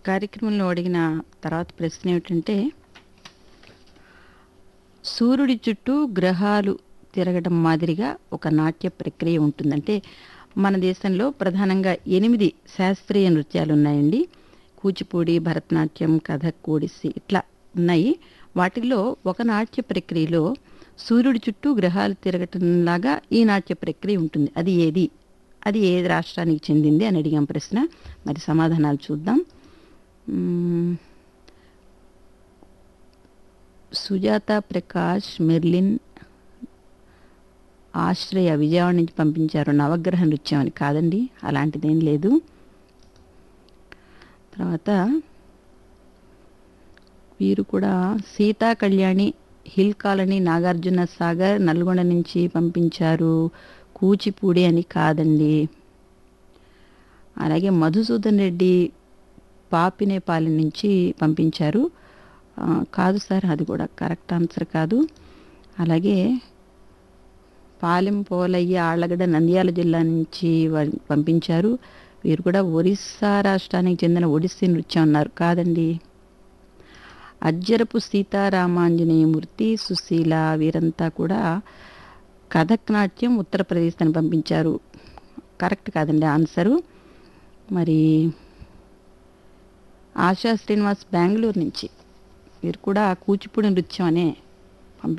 కార్యక్రమంలో అడిగిన తర్వాత ప్రశ్న ఏమిటంటే సూర్యుడి చుట్టూ గ్రహాలు తిరగడం మాదిరిగా ఒక నాట్య ప్రక్రియ ఉంటుందంటే మన దేశంలో ప్రధానంగా ఎనిమిది శాస్త్రీయ నృత్యాలు ఉన్నాయండి కూచిపూడి భరతనాట్యం కథక్ ఒడిస్సీ ఇట్లా ఉన్నాయి వాటిల్లో ఒక నాట్య ప్రక్రియలో సూర్యుడి చుట్టూ గ్రహాలు తిరగటంలాగా ఈ నాట్య ప్రక్రియ ఉంటుంది అది ఏది అది ఏ రాష్ట్రానికి చెందింది అని అడిగాం ప్రశ్న మరి సమాధానాలు చూద్దాం మ్మ్. సుజాత ప్రకాష్ మెర్లిన్ ఆశ్రయ విజయవాడ నుంచి పంపించారు నవగ్రహ నృత్యం అని కాదండి అలాంటిదేం లేదు తర్వాత వీరు కూడా సీతా కళ్యాణి హిల్ కాలనీ నాగార్జున సాగర్ నల్గొండ నుంచి పంపించారు కూచిపూడి అని కాదండి అలాగే మధుసూదన్ రెడ్డి పాపినేపాలెం నుంచి పంపించారు ఆ, కాదు సార్ అది కూడా కరెక్ట్ ఆన్సర్ కాదు అలాగే పాలెం పోలయ్య ఆళ్ళగడ్డ నంద్యాల జిల్లా నుంచి వా- పంపించారు వీరు కూడా ఒరిస్సా రాష్ట్రానికి చెందిన ఒడిస్సీ నృత్యం అన్నారు కాదండి అజ్జరపు సీతారామాంజనేయమూర్తి సుశీల వీరంతా కూడా కథక్ నాట్యం ఉత్తరప్రదేశ్ అని పంపించారు కరెక్ట్ కాదండి ఆన్సరు మరి ఆశా శ్రీనివాస్ బెంగళూరు నుంచి వీరు కూడా కూచిపూడి నృత్యం అనే